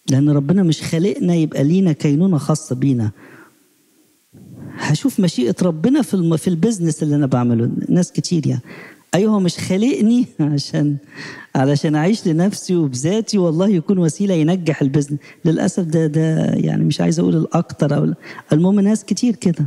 لأن ربنا مش خالقنا يبقى لينا كينونة خاصة بينا هشوف مشيئة ربنا في الم... في البيزنس اللي أنا بعمله ناس كتير يعني أيوه هو مش خالقني عشان علشان أعيش لنفسي وبذاتي والله يكون وسيلة ينجح البيزنس للأسف ده ده يعني مش عايز أقول الأكتر أو المهم ناس كتير كده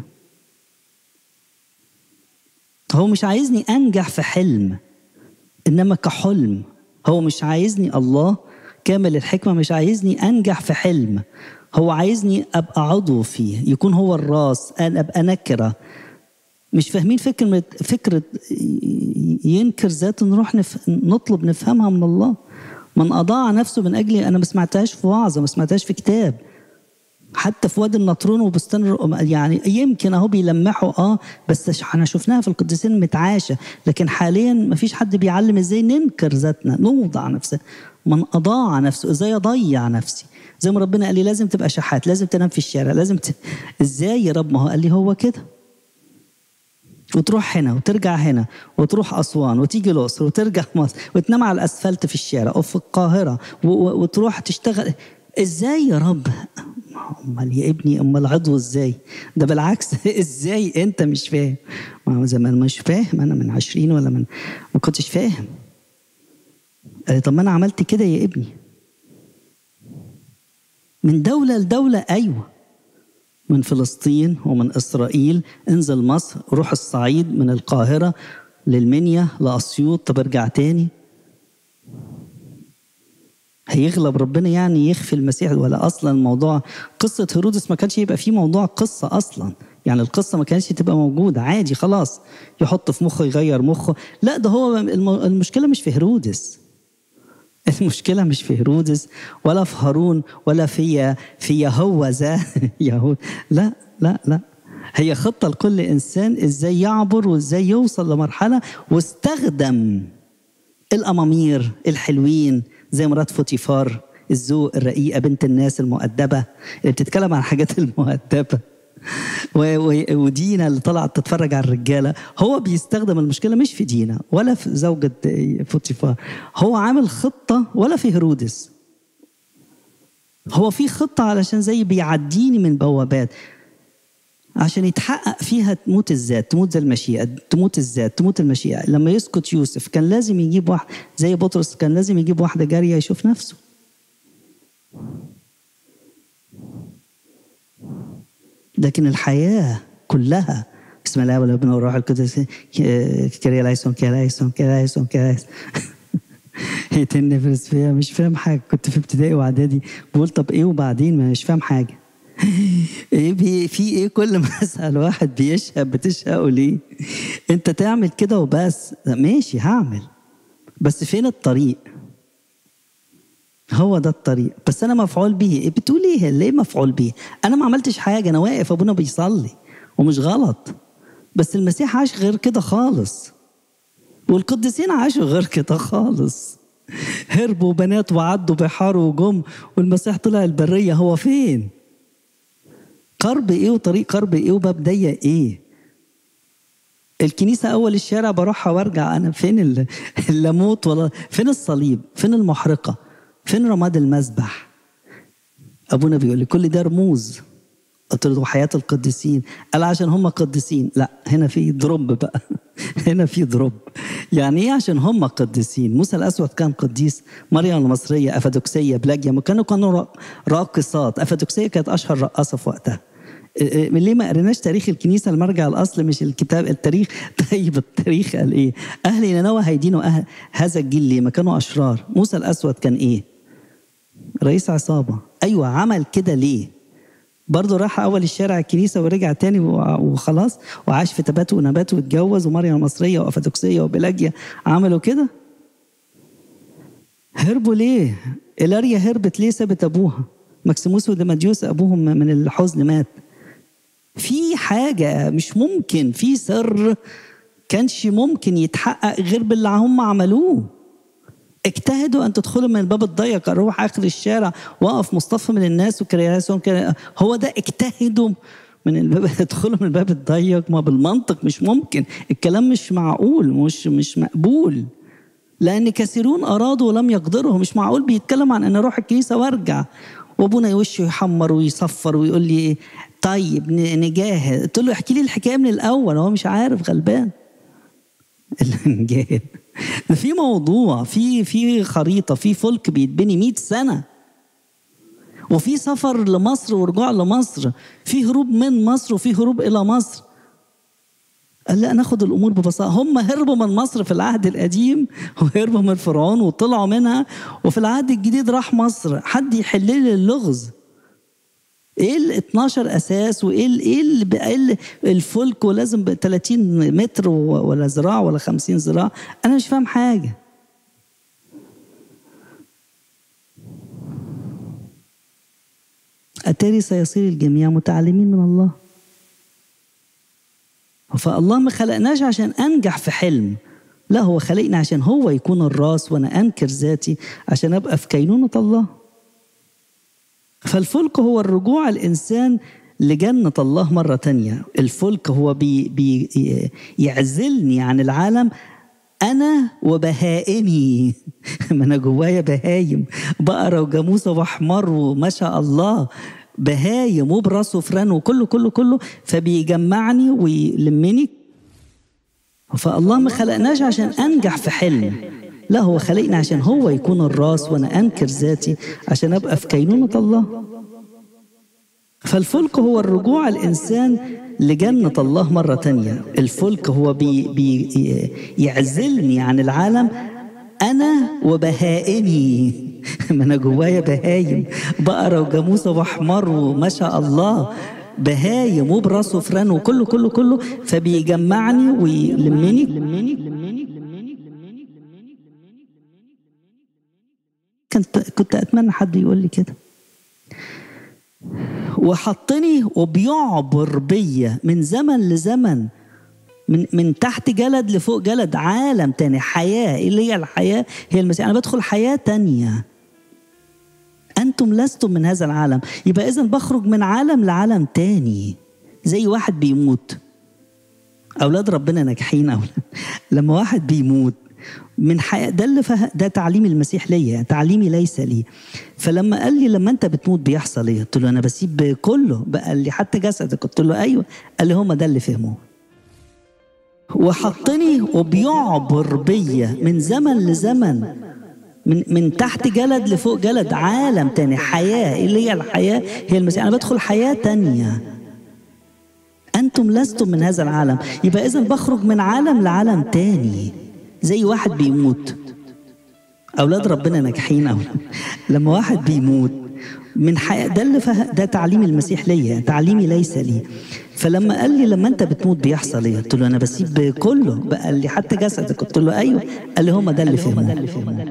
هو مش عايزني أنجح في حلم إنما كحلم هو مش عايزني الله كامل الحكمة مش عايزني أنجح في حلم هو عايزني أبقى عضو فيه يكون هو الراس أنا أبقى نكرة مش فاهمين فكرة فكرة ينكر ذاته نروح نف... نطلب نفهمها من الله من أضاع نفسه من أجلي أنا ما سمعتهاش في وعظة ما سمعتهاش في كتاب حتى في وادي النطرون وبستان يعني يمكن اهو بيلمحوا اه بس احنا شفناها في القديسين متعاشه لكن حاليا ما فيش حد بيعلم ازاي ننكر ذاتنا نوضع نفسنا من اضاع نفسه ازاي اضيع نفسي زي ما ربنا قال لي لازم تبقى شحات لازم تنام في الشارع لازم ت... ازاي يا رب ما هو قال لي هو كده وتروح هنا وترجع هنا وتروح أسوان وتيجي الأقصر وترجع مصر وتنام على الأسفلت في الشارع أو في القاهرة و... و... وتروح تشتغل ازاي يا رب امال يا ابني امال عضو ازاي ده بالعكس ازاي انت مش فاهم ما هو زمان مش فاهم انا من عشرين ولا من ما كنتش فاهم قال لي طب ما انا عملت كده يا ابني من دولة لدولة أيوة من فلسطين ومن إسرائيل انزل مصر روح الصعيد من القاهرة للمنيا لأسيوط طب ارجع تاني هيغلب ربنا يعني يخفي المسيح ولا اصلا الموضوع قصه هيرودس ما كانش يبقى فيه موضوع قصه اصلا يعني القصه ما كانتش تبقى موجوده عادي خلاص يحط في مخه يغير مخه لا ده هو المشكله مش في هيرودس المشكلة مش في هيرودس ولا في هارون ولا في في يهوذا يهود لا لا لا هي خطة لكل إنسان إزاي يعبر وإزاي يوصل لمرحلة واستخدم الأمامير الحلوين زي مرات فوتيفار الذوق الرقيقه بنت الناس المؤدبه اللي بتتكلم عن الحاجات المؤدبه ودينا اللي طلعت تتفرج على الرجاله هو بيستخدم المشكله مش في دينا ولا في زوجة فوتيفار هو عامل خطه ولا في هيرودس هو في خطه علشان زي بيعديني من بوابات عشان يتحقق فيها تموت الذات تموت زي المشيئة تموت الذات تموت المشيئة لما يسكت يوسف كان لازم يجيب واحد زي بطرس كان لازم يجيب واحدة جارية يشوف نفسه لكن الحياة كلها بسم الله والابن والروح القدس كريا لايسون كريا لايسون كريا لايسون كريا يتنفس فيها مش فاهم حاجة كنت في ابتدائي واعدادي بقول طب ايه وبعدين ما مش فاهم حاجة ايه بي في ايه كل ما اسال واحد بيشهق بتشهقوا ليه؟ انت تعمل كده وبس ماشي هعمل بس فين الطريق؟ هو ده الطريق بس انا مفعول به إيه بتقول ايه ليه مفعول به؟ انا ما عملتش حاجه انا واقف ابونا بيصلي ومش غلط بس المسيح عاش غير كده خالص والقديسين عاشوا غير كده خالص هربوا بنات وعدوا بحار وجم والمسيح طلع البريه هو فين؟ قرب ايه وطريق قرب ايه وباب ضيق ايه الكنيسة أول الشارع بروحها وارجع أنا فين اللاموت ولا فين الصليب فين المحرقة فين رماد المذبح أبونا بيقول لي كل ده رموز قلت له حياة القديسين قال عشان هم قديسين لا هنا في دروب بقى هنا في دروب يعني ايه عشان هم قديسين موسى الاسود كان قديس مريم المصريه افادوكسيه بلاجيا ما كانوا كانوا راقصات افادوكسيه كانت اشهر رقاصه في وقتها ليه ما قريناش تاريخ الكنيسه المرجع الاصل مش الكتاب التاريخ طيب التاريخ قال ايه؟ اهل نينوى هيدينوا أهل هذا الجيل ليه؟ ما كانوا اشرار، موسى الاسود كان ايه؟ رئيس عصابه، ايوه عمل كده ليه؟ برضه راح اول الشارع الكنيسه ورجع تاني وخلاص وعاش في تبات ونبات واتجوز ومريم المصريه وافادوكسيه وبلاجيا عملوا كده هربوا ليه؟ إلاريا هربت ليه سابت ابوها؟ مكسيموس ودماديوس ابوهم من الحزن مات في حاجه مش ممكن في سر كانش ممكن يتحقق غير باللي هم عملوه اجتهدوا ان تدخلوا من الباب الضيق اروح اخر الشارع واقف مصطفى من الناس وكرياسون هو ده اجتهدوا من الباب ادخلوا من الباب الضيق ما بالمنطق مش ممكن الكلام مش معقول مش مش مقبول لان كثيرون ارادوا ولم يقدروا مش معقول بيتكلم عن ان اروح الكنيسه وارجع وابونا وشه يحمر ويصفر ويقول لي إيه طيب ن- نجاهد قلت له احكي لي الحكايه من الاول هو مش عارف غلبان نجاهد ده في موضوع في في خريطه في فلك بيتبني 100 سنه وفي سفر لمصر ورجوع لمصر في هروب من مصر وفي هروب الى مصر قال لا ناخد الامور ببساطه هم هربوا من مصر في العهد القديم وهربوا من فرعون وطلعوا منها وفي العهد الجديد راح مصر حد يحل لي اللغز ايه ال 12 اساس وايه ال ايه ال ايه ال- الفلك ولازم ب 30 متر و- ولا ذراع ولا 50 ذراع انا مش فاهم حاجه اتاري سيصير الجميع متعلمين من الله فالله ما خلقناش عشان انجح في حلم لا هو خلقني عشان هو يكون الراس وانا انكر ذاتي عشان ابقى في كينونه الله فالفلك هو الرجوع الإنسان لجنة الله مرة تانية الفلك هو بي بي يعزلني عن العالم أنا وبهائمي ما أنا جوايا بهايم بقرة وجاموسة وحمار وما شاء الله بهايم وبراس وفران وكله كله كله فبيجمعني ويلمني فالله ما خلقناش عشان انجح في حلم لا هو خلقني عشان هو يكون الراس وانا انكر ذاتي عشان ابقى في كينونه الله فالفلك هو الرجوع الانسان لجنه الله مره تانية الفلك هو بي بي يعزلني عن العالم انا وبهائمي ما انا جوايا بهايم بقره وجاموسه وحمار وما شاء الله بهايم وبراس وفران وكله كله كله فبيجمعني ويلمني كنت كنت اتمنى حد يقول لي كده وحطني وبيعبر بيا من زمن لزمن من من تحت جلد لفوق جلد عالم تاني حياة إيه اللي هي الحياة هي المسيح أنا بدخل حياة تانية أنتم لستم من هذا العالم يبقى إذا بخرج من عالم لعالم تاني زي واحد بيموت أولاد ربنا ناجحين أولاد لما واحد بيموت من حياة ده اللي فه... ده تعليم المسيح ليا تعليمي ليس لي فلما قال لي لما انت بتموت بيحصل ايه قلت له انا بسيب كله بقى قال لي حتى جسدك قلت له ايوه قال لي هما ده اللي فهموه وحطني وبيعبر بيا من زمن لزمن من من تحت جلد لفوق جلد عالم تاني حياة إيه اللي هي الحياة هي المسيح أنا بدخل حياة تانية أنتم لستم من هذا العالم يبقى إذا بخرج من عالم لعالم تاني زي واحد بيموت أولاد ربنا ناجحين أولاد لما واحد بيموت من حياة ده اللي فه... ده تعليم المسيح ليا تعليمي ليس لي فلما قال لي لما انت بتموت بيحصل ايه قلت له انا بسيب كله بقى قال لي حتى جسدك قلت له ايوه قال لي هما ده اللي فهموه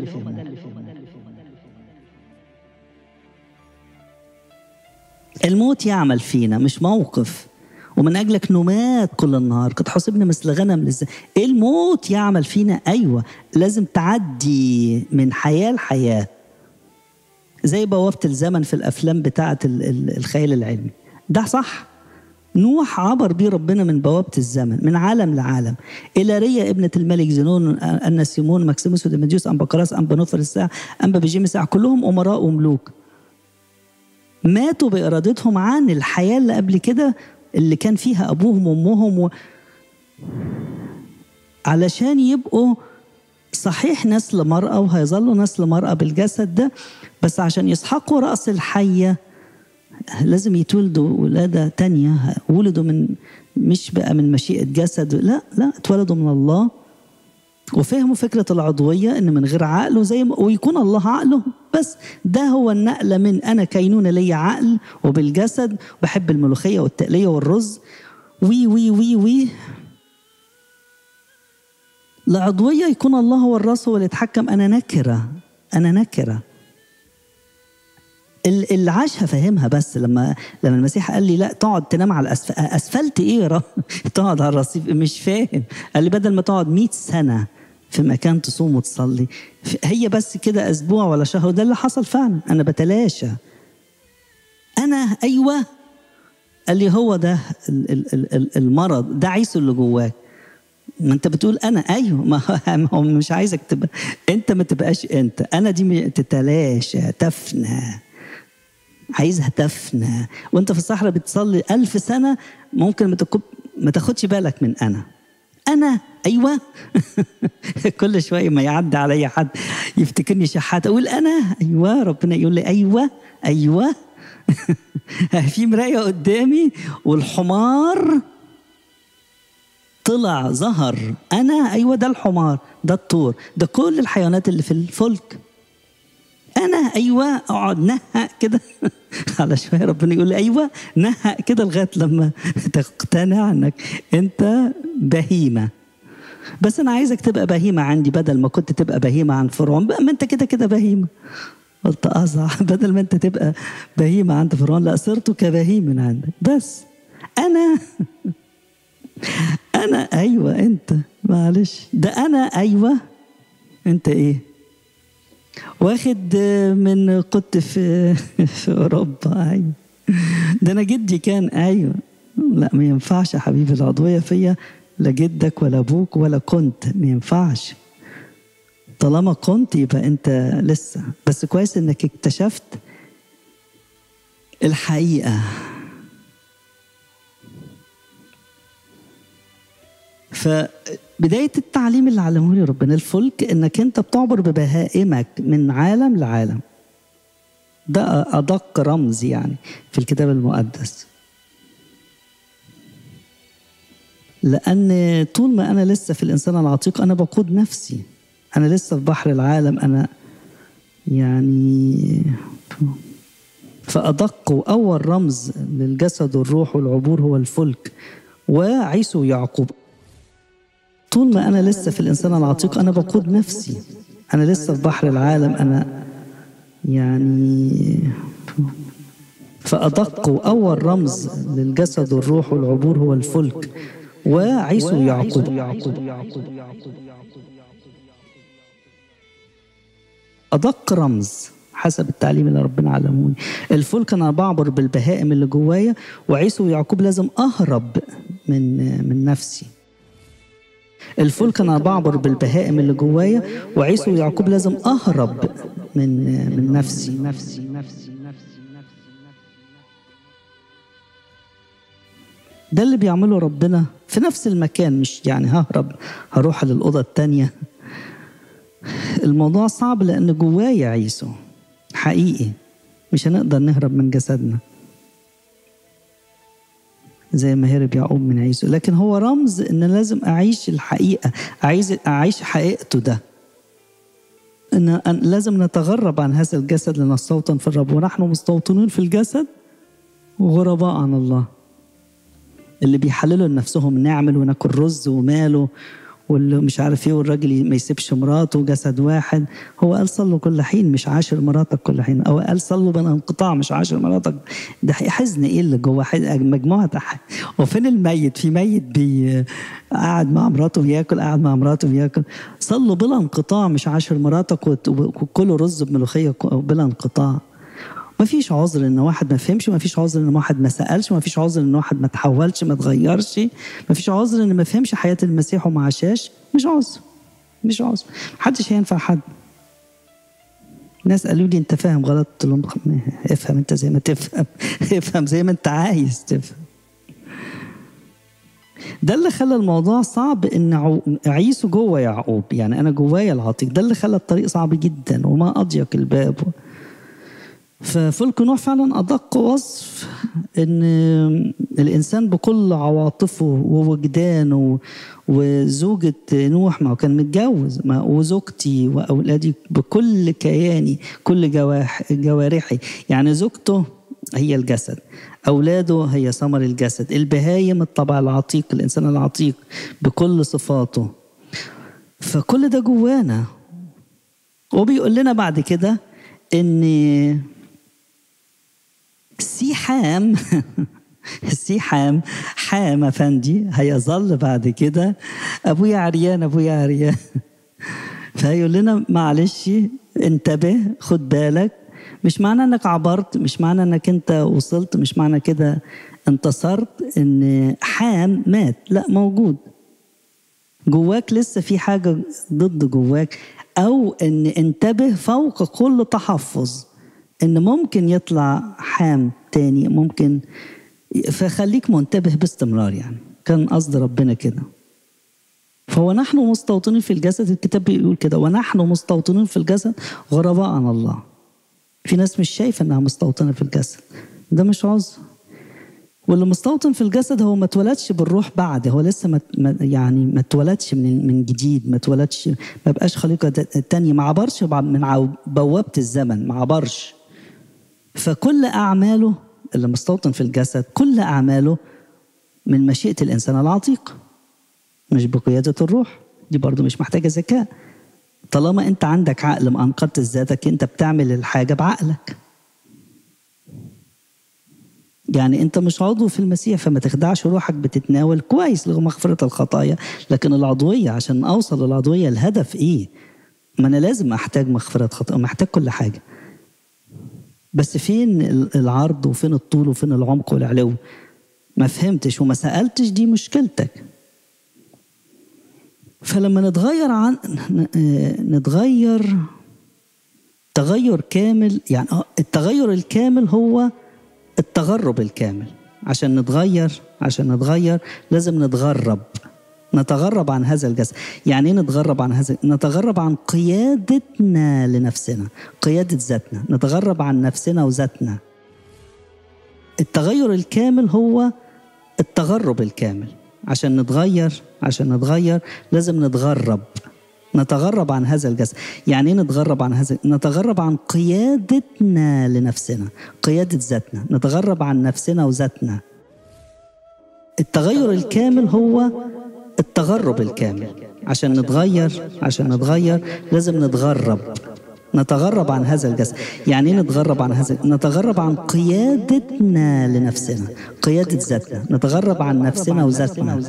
الموت يعمل فينا مش موقف ومن اجلك نمات كل النهار قد حسبنا مثل غنم للز... الموت يعمل فينا ايوه لازم تعدي من حياه لحياه زي بوابه الزمن في الافلام بتاعه ال- ال- الخيال العلمي ده صح نوح عبر بيه ربنا من بوابة الزمن من عالم لعالم إلاريا ابنة الملك زنون أن سيمون ماكسيموس وديمديوس أم بقراس أم بنوفر الساعة أم بجيم الساعة كلهم أمراء وملوك ماتوا بإرادتهم عن الحياة اللي قبل كده اللي كان فيها أبوهم وأمهم و... علشان يبقوا صحيح نسل مرأة وهيظلوا نسل مرأة بالجسد ده بس عشان يسحقوا رأس الحية لازم يتولدوا ولادة تانية ولدوا من مش بقى من مشيئة جسد لا لا اتولدوا من الله وفهموا فكرة العضوية إن من غير عقل وزي ما ويكون الله عقله بس ده هو النقلة من أنا كينونة ليا عقل وبالجسد بحب الملوخية والتقلية والرز وي وي وي وي العضوية يكون الله هو الراس هو اللي يتحكم أنا نكرة أنا نكرة ال- اللي عاشها فاهمها بس لما لما المسيح قال لي لا تقعد تنام على الأسفل اسفلت ايه يا رب تقعد على الرصيف مش فاهم قال لي بدل ما تقعد 100 سنه في مكان تصوم وتصلي ف- هي بس كده اسبوع ولا شهر وده اللي حصل فعلا انا بتلاشى انا ايوه قال لي هو ده ال- ال- ال- ال- المرض ده عيسو اللي جواك ما انت بتقول انا ايوه ما هو- ما هو مش عايزك تبقى انت ما تبقاش انت انا دي م- تتلاشى تفنى عايزها تفنى وانت في الصحراء بتصلي ألف سنة ممكن ما تكب ما تاخدش بالك من أنا أنا أيوة كل شوية ما يعدي علي حد يفتكرني شحات أقول أنا أيوة ربنا يقول لي أيوة أيوة في مراية قدامي والحمار طلع ظهر أنا أيوة ده الحمار ده الطور ده كل الحيوانات اللي في الفلك انا ايوه اقعد نهق كده على شويه ربنا يقول لي ايوه نهق كده لغايه لما تقتنع انك انت بهيمه بس انا عايزك تبقى بهيمه عندي بدل ما كنت تبقى بهيمه عن فرعون بقى ما انت كده كده بهيمه قلت اه صح بدل ما انت تبقى بهيمه عند فرعون لا صرت كبهيم من عندك بس انا انا ايوه انت معلش ده انا ايوه انت ايه واخد من كنت في في اوروبا ايوه ده انا جدي كان ايوه لا ما ينفعش يا حبيبي العضويه فيا لا جدك ولا ابوك ولا كنت ما ينفعش طالما كنت يبقى انت لسه بس كويس انك اكتشفت الحقيقه فبداية التعليم اللي علمه لي ربنا الفلك انك انت بتعبر ببهائمك من عالم لعالم ده أدق رمز يعني في الكتاب المقدس لأن طول ما أنا لسه في الإنسان العتيق أنا بقود نفسي أنا لسه في بحر العالم أنا يعني فأدق وأول رمز للجسد والروح والعبور هو الفلك وعيسو ويعقوب طول ما أنا لسه في الإنسان العتيق أنا بقود نفسي أنا لسه في بحر العالم أنا يعني فأدق وأول رمز للجسد والروح والعبور هو الفلك وعيسو ويعقوب أدق رمز حسب التعليم اللي ربنا علموني الفلك أنا بعبر بالبهائم اللي جوايا وعيسو ويعقوب لازم أهرب من من نفسي الفلك انا بعبر بالبهائم اللي جوايا وعيسو ويعقوب لازم اهرب من من نفسي نفسي نفسي ده اللي بيعمله ربنا في نفس المكان مش يعني ههرب هروح للأوضة التانية الموضوع صعب لأن جوايا عيسو حقيقي مش هنقدر نهرب من جسدنا زي ما هرب يعقوب من عيسو لكن هو رمز ان لازم اعيش الحقيقه عايز اعيش حقيقته ده ان لازم نتغرب عن هذا الجسد لنستوطن في الرب ونحن مستوطنون في الجسد وغرباء عن الله اللي بيحللوا لنفسهم نعمل وناكل رز وماله واللي مش عارف ايه والراجل ما يسيبش مراته جسد واحد هو قال صلوا كل حين مش عاشر مراتك كل حين او قال صلوا بلا انقطاع مش عاشر مراتك ده حزن ايه اللي جوه مجموعه وفين الميت في ميت بي قاعد مع مراته بياكل قاعد مع مراته بياكل صلوا بلا انقطاع مش عاشر مراتك وكلوا رز بملوخيه بلا انقطاع ما فيش عذر ان واحد ما فهمش ما فيش عذر ان واحد ما سالش ما فيش عذر ان واحد ما تحولش ما تغيرش ما فيش عذر ان ما فهمش حياه المسيح وما عاشاش مش عذر مش عذر محدش هينفع حد ناس قالوا لي انت فاهم غلط قلت لهم افهم انت زي ما تفهم افهم زي ما انت عايز تفهم ده اللي خلى الموضوع صعب ان عيسو جوه يعقوب يعني انا جوايا العتيق ده اللي خلى الطريق صعب جدا وما اضيق الباب ففلك نوح فعلا أدق وصف إن الإنسان بكل عواطفه ووجدانه وزوجة نوح ما هو كان متجوز ما وزوجتي وأولادي بكل كياني كل جواح جوارحي يعني زوجته هي الجسد أولاده هي ثمر الجسد البهايم الطبع العتيق الإنسان العتيق بكل صفاته فكل ده جوانا وبيقول لنا بعد كده ان سيحام سيحام حام افندي هيظل بعد كده ابويا عريان ابويا عريان فيقول لنا معلش انتبه خد بالك مش معنى انك عبرت مش معنى انك انت وصلت مش معنى كده انتصرت ان حام مات لا موجود جواك لسه في حاجة ضد جواك أو إن انتبه فوق كل تحفظ ان ممكن يطلع حام تاني ممكن فخليك منتبه باستمرار يعني كان قصد ربنا كده فهو نحن مستوطنين في الجسد الكتاب بيقول كده ونحن مستوطنين في الجسد غرباء عن الله في ناس مش شايفه انها مستوطنه في الجسد ده مش عذر واللي مستوطن في الجسد هو ما اتولدش بالروح بعد هو لسه ما يعني ما اتولدش من من جديد ما اتولدش ما بقاش خليقه تانية ما عبرش من بوابه الزمن ما عبرش فكل اعماله اللي مستوطن في الجسد كل اعماله من مشيئه الانسان العتيق مش بقياده الروح دي برضو مش محتاجه ذكاء طالما انت عندك عقل ما انقذت ذاتك انت بتعمل الحاجه بعقلك يعني انت مش عضو في المسيح فما تخدعش روحك بتتناول كويس لمغفرة الخطايا لكن العضوية عشان اوصل للعضوية الهدف ايه ما انا لازم احتاج مغفرة خطايا محتاج كل حاجة بس فين العرض وفين الطول وفين العمق والعلو ما فهمتش وما سألتش دي مشكلتك فلما نتغير عن نتغير تغير كامل يعني التغير الكامل هو التغرب الكامل عشان نتغير عشان نتغير لازم نتغرب نتغرب عن هذا الجسد يعني ايه نتغرب عن هذا نتغرب عن قيادتنا لنفسنا قيادة ذاتنا نتغرب عن نفسنا وذاتنا التغير الكامل هو التغرب الكامل عشان نتغير عشان نتغير لازم نتغرب نتغرب عن هذا الجسد يعني ايه نتغرب عن هذا نتغرب عن قيادتنا لنفسنا قيادة ذاتنا نتغرب عن نفسنا وذاتنا التغير الكامل هو التغرب الكامل عشان نتغير عشان نتغير لازم نتغرب نتغرب عن هذا الجسد يعني ايه نتغرب عن هذا نتغرب عن قيادتنا لنفسنا قيادة ذاتنا نتغرب عن نفسنا وذاتنا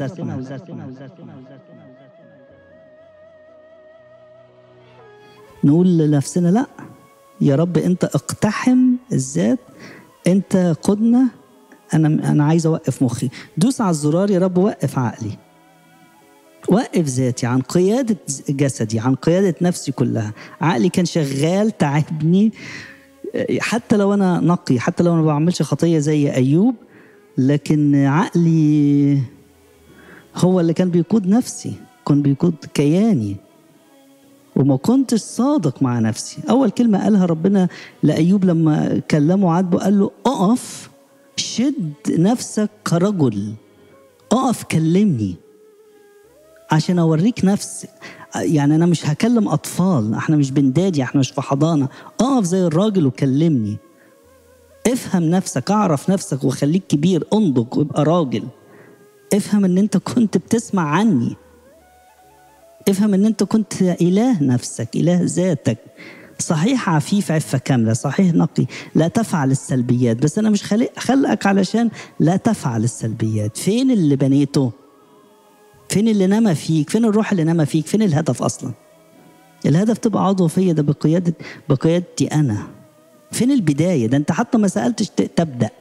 نقول لنفسنا لا يا رب انت اقتحم الذات انت قدنا انا انا عايز اوقف مخي دوس على الزرار يا رب وقف عقلي وقف ذاتي عن قيادة جسدي عن قيادة نفسي كلها عقلي كان شغال تعبني حتى لو أنا نقي حتى لو أنا ما بعملش خطية زي أيوب لكن عقلي هو اللي كان بيقود نفسي كان بيقود كياني وما كنتش صادق مع نفسي أول كلمة قالها ربنا لأيوب لما كلمه عاتبه قال له أقف شد نفسك كرجل أقف كلمني عشان اوريك نفس يعني انا مش هكلم اطفال احنا مش بندادي احنا مش في حضانه اقف زي الراجل وكلمني افهم نفسك اعرف نفسك وخليك كبير انضج وابقى راجل افهم ان انت كنت بتسمع عني افهم ان انت كنت اله نفسك اله ذاتك صحيح عفيف عفه كامله صحيح نقي لا تفعل السلبيات بس انا مش خلق خلقك علشان لا تفعل السلبيات فين اللي بنيته فين اللي نما فيك فين الروح اللي نما فيك فين الهدف اصلا الهدف تبقى عضو فيا ده بقيادة بقيادتي انا فين البدايه ده انت حتى ما سالتش تبدا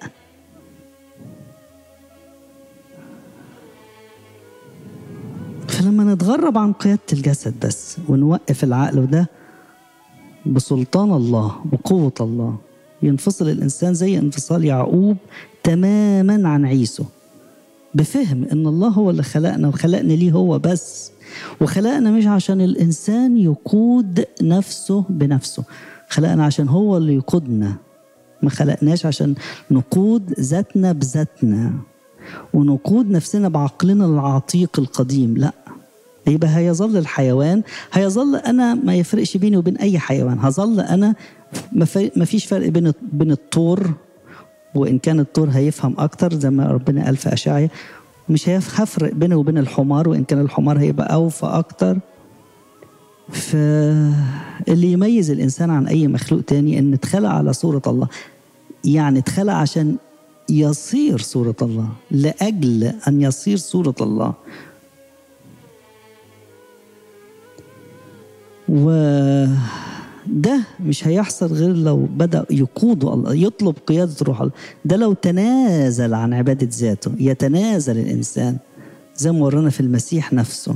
فلما نتغرب عن قياده الجسد بس ونوقف العقل وده بسلطان الله بقوه الله ينفصل الانسان زي انفصال يعقوب تماما عن عيسو بفهم ان الله هو اللي خلقنا وخلقنا ليه هو بس وخلقنا مش عشان الانسان يقود نفسه بنفسه خلقنا عشان هو اللي يقودنا ما خلقناش عشان نقود ذاتنا بذاتنا ونقود نفسنا بعقلنا العتيق القديم لا يبقى هيظل الحيوان هيظل انا ما يفرقش بيني وبين اي حيوان هظل انا ما فيش فرق بين بين الطور وان كان الطور هيفهم اكتر زي ما ربنا قال في اشعيا مش هيفرق بينه وبين الحمار وان كان الحمار هيبقى اوفى اكتر فاللي يميز الانسان عن اي مخلوق تاني ان اتخلق على صوره الله يعني اتخلق عشان يصير صوره الله لاجل ان يصير صوره الله و ده مش هيحصل غير لو بدأ يقوده الله يطلب قيادة روح الله ده لو تنازل عن عبادة ذاته يتنازل الإنسان زي ما ورانا في المسيح نفسه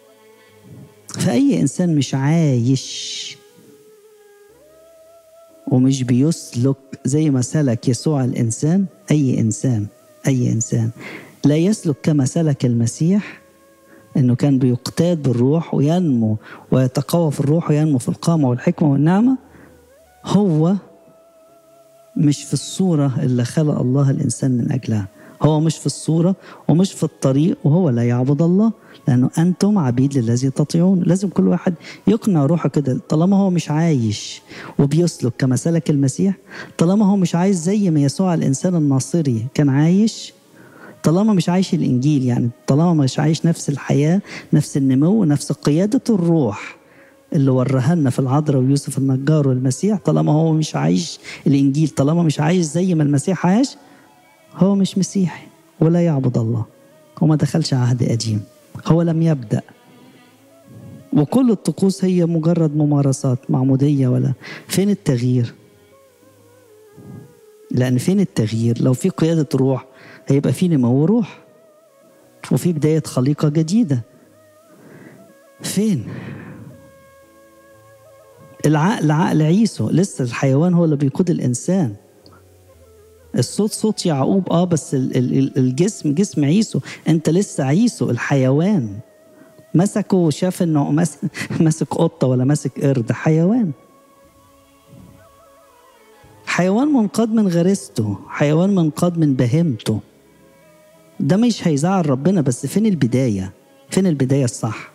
فأي إنسان مش عايش ومش بيسلك زي ما سلك يسوع الإنسان أي إنسان أي إنسان لا يسلك كما سلك المسيح انه كان بيقتاد بالروح وينمو ويتقوى في الروح وينمو في القامه والحكمه والنعمه هو مش في الصوره اللي خلق الله الانسان من اجلها هو مش في الصوره ومش في الطريق وهو لا يعبد الله لانه انتم عبيد للذي تطيعون لازم كل واحد يقنع روحه كده طالما هو مش عايش وبيسلك كما سلك المسيح طالما هو مش عايز زي ما يسوع الانسان الناصري كان عايش طالما مش عايش الانجيل يعني طالما مش عايش نفس الحياه نفس النمو نفس قياده الروح اللي وراها لنا في العذراء ويوسف النجار والمسيح طالما هو مش عايش الانجيل طالما مش عايش زي ما المسيح عاش هو مش مسيحي ولا يعبد الله وما دخلش عهد قديم هو لم يبدا وكل الطقوس هي مجرد ممارسات معموديه ولا فين التغيير لان فين التغيير لو في قياده روح هيبقى في نمو روح وفي بداية خليقة جديدة فين العقل عقل عيسو لسه الحيوان هو اللي بيقود الإنسان الصوت صوت يعقوب اه بس الجسم جسم عيسو انت لسه عيسو الحيوان مسكه وشاف انه ماسك قطه ولا ماسك قرد حيوان حيوان منقاد من غريزته حيوان منقاد من بهيمته ده مش هيزعل ربنا بس فين البداية فين البداية الصح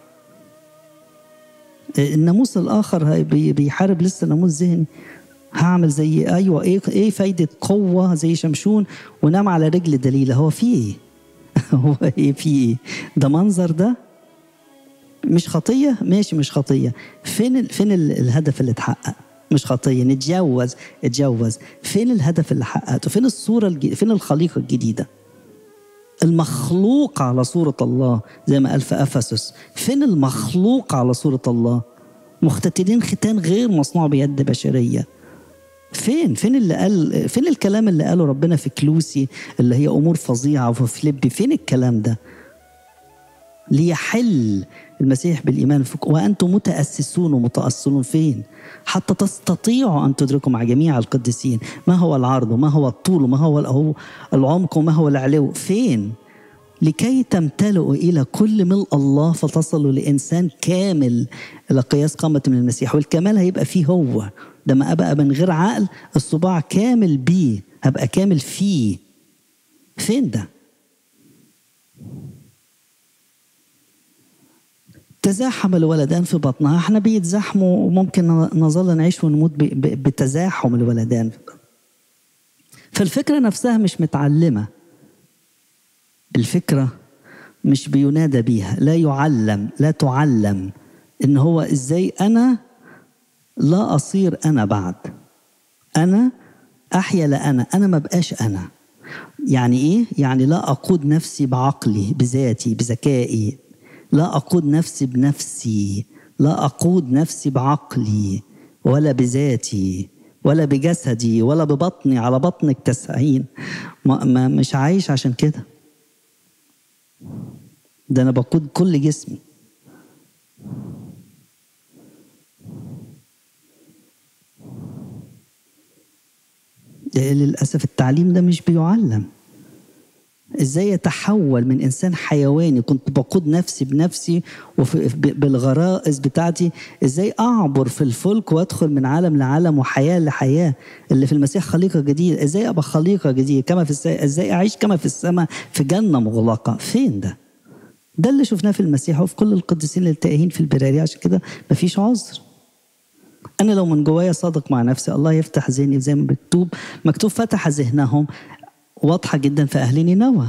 الناموس الآخر بيحارب لسه ناموس ذهني هعمل زي ايوه ايه ايه فايده قوه زي شمشون ونام على رجل دليله هو في ايه؟ هو ايه في ايه؟ ده منظر ده مش خطيه ماشي مش خطيه فين فين الهدف اللي اتحقق؟ مش خطيه نتجوز اتجوز فين الهدف اللي حققته؟ فين الصوره الج... فين الخليقه الجديده؟ المخلوق على صورة الله زي ما قال في أفسس فين المخلوق على صورة الله مختتنين ختان غير مصنوع بيد بشرية فين فين اللي قال فين الكلام اللي قاله ربنا في كلوسي اللي هي امور فظيعه وفي فيليبي فين الكلام ده ليحل المسيح بالايمان وانتم متاسسون ومتاصلون فين حتى تستطيعوا ان تدركوا مع جميع القديسين ما هو العرض وما هو الطول وما هو العمق وما هو العلو فين لكي تمتلئوا الى كل ملء الله فتصلوا لانسان كامل الى قياس قامه من المسيح والكمال هيبقى فيه هو ده ما ابقى من غير عقل الصباع كامل بيه هبقى كامل فيه فين ده تزاحم الولدان في بطنها احنا بيتزاحموا وممكن نظل نعيش ونموت بتزاحم الولدان فالفكرة نفسها مش متعلمة الفكرة مش بينادى بيها لا يعلم لا تعلم ان هو ازاي انا لا اصير انا بعد انا احيا لانا انا ما بقاش انا يعني ايه يعني لا اقود نفسي بعقلي بذاتي بذكائي لا اقود نفسي بنفسي لا اقود نفسي بعقلي ولا بذاتي ولا بجسدي ولا ببطني على بطنك تسعين ما, ما مش عايش عشان كده ده انا بقود كل جسمي للاسف التعليم ده مش بيعلم ازاي يتحول من انسان حيواني كنت بقود نفسي بنفسي بالغرائز بتاعتي ازاي اعبر في الفلك وادخل من عالم لعالم وحياه لحياه اللي في المسيح خليقه جديده ازاي ابقى خليقه جديده كما في السماء ازاي اعيش كما في السماء في جنه مغلقه فين ده ده اللي شفناه في المسيح وفي كل القديسين اللي تايهين في البراري عشان كده مفيش عذر انا لو من جوايا صادق مع نفسي الله يفتح ذهني زي ما بتوب مكتوب فتح ذهنهم واضحه جدا في اهل نينوى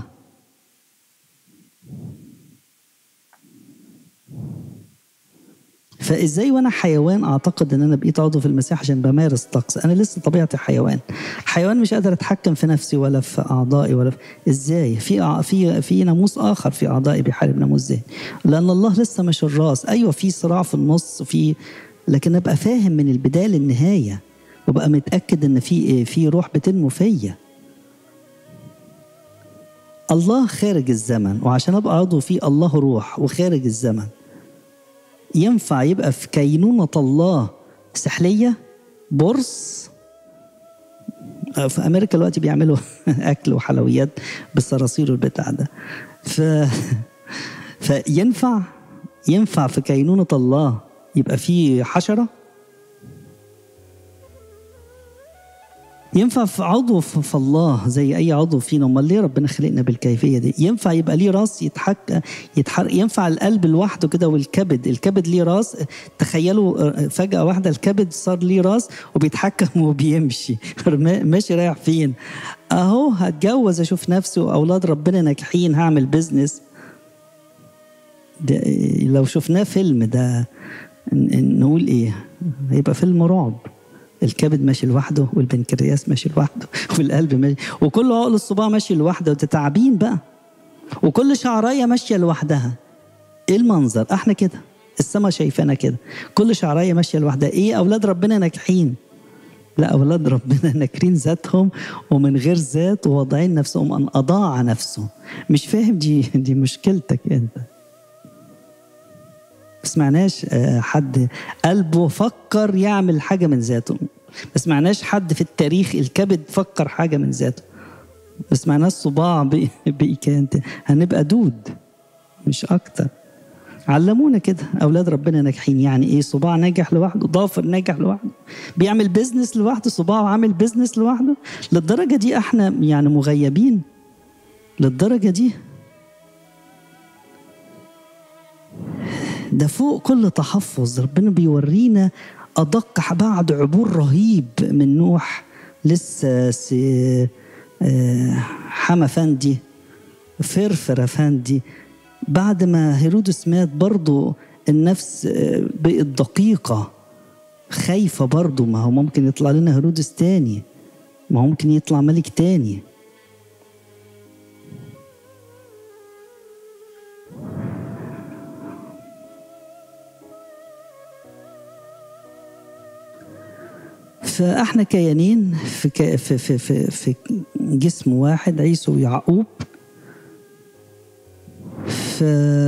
فازاي وانا حيوان اعتقد ان انا بقيت عضو في المسيح عشان بمارس طقس انا لسه طبيعتي حيوان حيوان مش قادر اتحكم في نفسي ولا في اعضائي ولا في ازاي في في في ناموس اخر في اعضائي بيحارب ناموس ذهني لان الله لسه مش الراس ايوه في صراع في النص في لكن ابقى فاهم من البدايه للنهايه وابقى متاكد ان في في روح بتنمو فيا الله خارج الزمن وعشان ابقى عضو فيه الله روح وخارج الزمن ينفع يبقى في كينونة الله سحلية برص في امريكا دلوقتي بيعملوا اكل وحلويات بالصراصير والبتاع ده ف فينفع ينفع في كينونة الله يبقى في حشرة ينفع في عضو في الله زي اي عضو فينا امال ليه ربنا خلقنا بالكيفيه دي ينفع يبقى ليه راس يتحك يتحرك ينفع القلب لوحده كده والكبد الكبد ليه راس تخيلوا فجاه واحده الكبد صار ليه راس وبيتحكم وبيمشي ماشي رايح فين اهو هتجوز اشوف نفسي واولاد ربنا ناجحين هعمل بيزنس ده لو شفناه فيلم ده نقول ايه هيبقى فيلم رعب الكبد ماشي لوحده والبنكرياس ماشي لوحده والقلب ماشي وكل عقل الصباع ماشي لوحده وتتعبين بقى وكل شعرايه ماشيه لوحدها ايه المنظر احنا كده السما شايفانا كده كل شعرايه ماشيه لوحدها ايه اولاد ربنا ناجحين لا اولاد ربنا ناكرين ذاتهم ومن غير ذات وواضعين نفسهم ان اضاع نفسه مش فاهم دي دي مشكلتك انت ما سمعناش حد قلبه فكر يعمل حاجه من ذاته ما سمعناش حد في التاريخ الكبد فكر حاجه من ذاته ما سمعناش صباع بقي كانت هنبقى دود مش اكتر علمونا كده اولاد ربنا ناجحين يعني ايه صباع ناجح لوحده ضافر ناجح لوحده بيعمل بيزنس لوحده صباعه عامل بيزنس لوحده للدرجه دي احنا يعني مغيبين للدرجه دي ده فوق كل تحفظ ربنا بيورينا أدق بعد عبور رهيب من نوح لسه سي حما فندي فرفر فندي بعد ما هيرودس مات برضه النفس بقت دقيقة خايفة برضه ما هو ممكن يطلع لنا هيرودس تاني ما هو ممكن يطلع ملك تاني فاحنا كيانين في, ك... في, في, في, في جسم واحد عيسو ويعقوب ف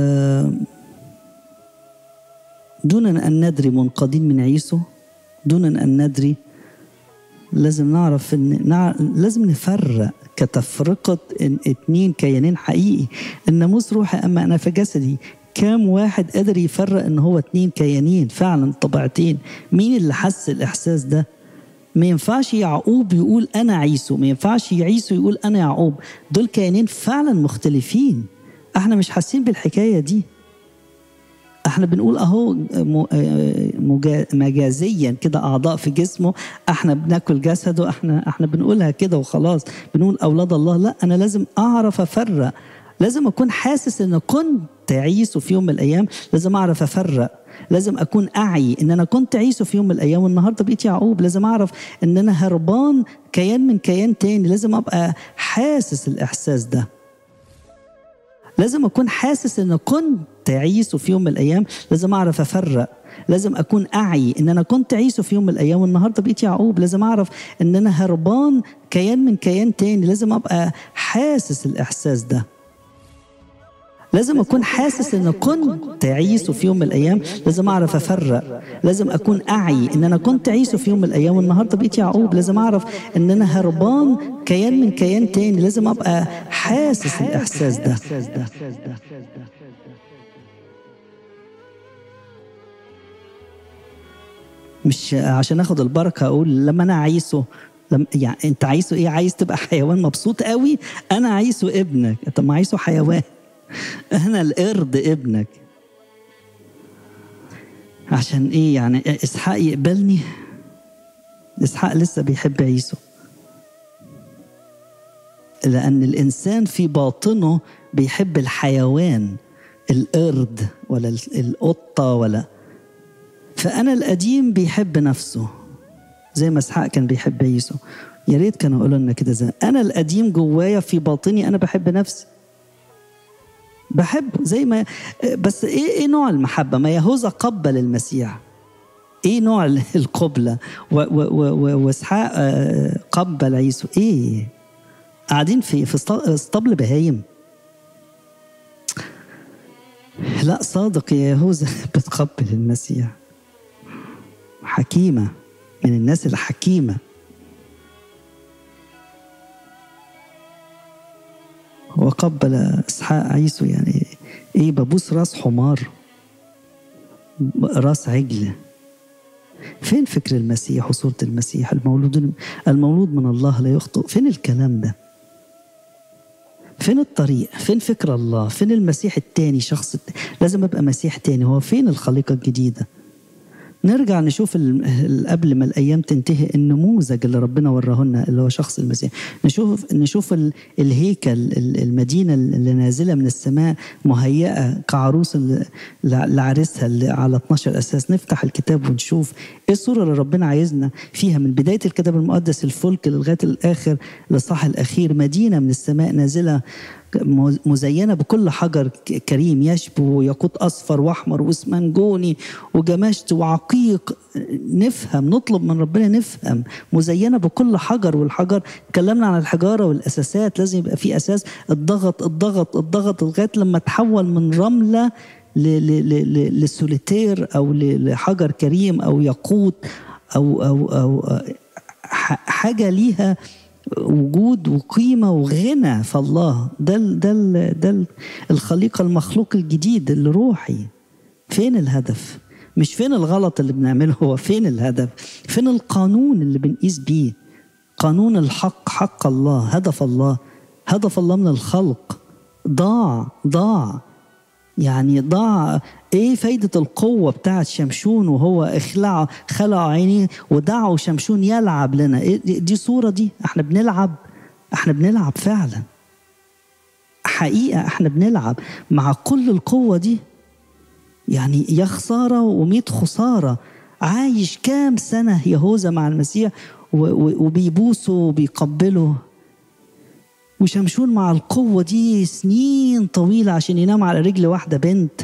دون ان ندري منقادين من عيسو دون ان ندري لازم نعرف ان نع... لازم نفرق كتفرقة إن اتنين كيانين حقيقي الناموس روحي اما انا في جسدي كام واحد قادر يفرق ان هو اتنين كيانين فعلا طبيعتين مين اللي حس الاحساس ده ما ينفعش يعقوب يقول انا عيسو ما ينفعش عيسو يقول انا يعقوب دول كيانين فعلا مختلفين احنا مش حاسين بالحكايه دي احنا بنقول اهو مجازيا كده اعضاء في جسمه احنا بناكل جسده احنا احنا بنقولها كده وخلاص بنقول اولاد الله لا انا لازم اعرف افرق لازم اكون حاسس ان كنت عيسو في يوم من الايام لازم اعرف افرق لازم اكون اعي ان انا كنت عيسو في يوم من الايام والنهارده بقيت يعقوب لازم اعرف ان انا هربان كيان من كيان تاني لازم ابقى حاسس الاحساس ده لازم اكون حاسس ان كنت عيسو في يوم من الايام لازم اعرف افرق لازم اكون اعي ان انا كنت عيسو في يوم من الايام والنهارده بقيت يعقوب لازم اعرف ان انا هربان كيان من كيان تاني لازم ابقى حاسس الاحساس ده لازم اكون حاسس ان كنت عيسو في يوم من الايام لازم اعرف افرق لازم اكون اعي ان انا كنت عيسو في يوم من الايام والنهارده بقيت يعقوب لازم اعرف ان انا هربان كيان من كيان تاني لازم ابقى حاسس الاحساس ده مش عشان اخد البركه اقول لما انا عيسو لما يعني انت عايزه ايه عايز تبقى حيوان مبسوط قوي انا عايزه ابنك طب ما عايزه حيوان انا القرد ابنك عشان ايه يعني اسحاق يقبلني اسحاق لسه بيحب عيسو لان الانسان في باطنه بيحب الحيوان القرد ولا القطه ولا فانا القديم بيحب نفسه زي ما اسحاق كان بيحب عيسو يا ريت كانوا يقولوا لنا كده زي انا القديم جوايا في باطني انا بحب نفسي بحبه زي ما بس ايه ايه نوع المحبه ما يهوذا قبل المسيح ايه نوع القبله واسحاق قبل عيسو ايه قاعدين في في اسطبل بهايم لا صادق يا يهوذا بتقبل المسيح حكيمه من الناس الحكيمه وقبل اسحاق عيسو يعني ايه ببوس راس حمار راس عجل فين فكر المسيح وصورة المسيح المولود المولود من الله لا يخطئ فين الكلام ده فين الطريق فين فكر الله فين المسيح التاني شخص التاني. لازم ابقى مسيح تاني هو فين الخليقة الجديدة نرجع نشوف قبل ما الايام تنتهي النموذج اللي ربنا وراه لنا اللي هو شخص المسيح نشوف نشوف الهيكل المدينه اللي نازله من السماء مهيئه كعروس لعريسها على 12 اساس نفتح الكتاب ونشوف ايه الصوره اللي ربنا عايزنا فيها من بدايه الكتاب المقدس الفلك لغايه الاخر للصح الاخير مدينه من السماء نازله مزينة بكل حجر كريم يشبه ياقوت أصفر وأحمر واسمنجوني وجمشت وعقيق نفهم نطلب من ربنا نفهم مزينة بكل حجر والحجر اتكلمنا عن الحجارة والأساسات لازم يبقى في أساس الضغط الضغط الضغط لغاية لما تحول من رملة لسوليتير أو لحجر كريم أو ياقوت أو أو أو حاجة ليها وجود وقيمه وغنى في الله ده ال ده ال ده ال الخليقه المخلوق الجديد الروحي فين الهدف مش فين الغلط اللي بنعمله هو فين الهدف فين القانون اللي بنقيس بيه قانون الحق حق الله هدف الله هدف الله من الخلق ضاع ضاع يعني ضاع ايه فايدة القوة بتاعت شمشون وهو اخلع خلع عينيه ودعوا شمشون يلعب لنا إيه دي صورة دي احنا بنلعب احنا بنلعب فعلا حقيقة احنا بنلعب مع كل القوة دي يعني يا خسارة وميت خسارة عايش كام سنة يهوذا مع المسيح وبيبوسه وبيقبله وشمشون مع القوة دي سنين طويلة عشان ينام على رجل واحدة بنت